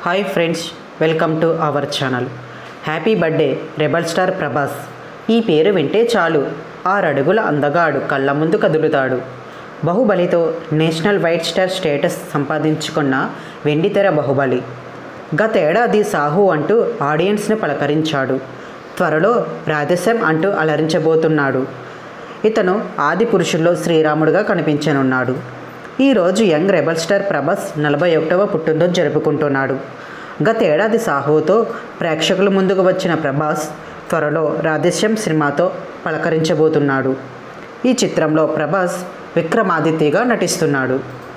hi friends welcome to our channel happy birthday rebel star Prabhas ఈ పేరు వింటే చాలు ఆరడుగుల అందగాడు కళ్ళ ముందు కదులుతాడు బాహుబలితో నేషనల్ వైట్ స్టార్ స్టేటస్ సంపాదించుకున్న వెండితెర బాహుబలి గతేడాది సాహు అంటూ ఆడియన్స్ని పలకరించాడు త్వరలో రాధశ్యం అంటూ అలరించబోతున్నాడు ఇతను ఆది పురుషుల్లో శ్రీరాముడుగా కనిపించనున్నాడు ఈరోజు యంగ్ రెబల్ స్టార్ ప్రభాస్ నలభై ఒకటవ పుట్టినరోజు జరుపుకుంటున్నాడు గతేడాది సాహుతో ప్రేక్షకుల ముందుకు వచ్చిన ప్రభాస్ త్వరలో రాధేశ్యం సినిమాతో పలకరించబోతున్నాడు ఈ చిత్రంలో ప్రభాస్ విక్రమాదిత్యగా నటిస్తున్నాడు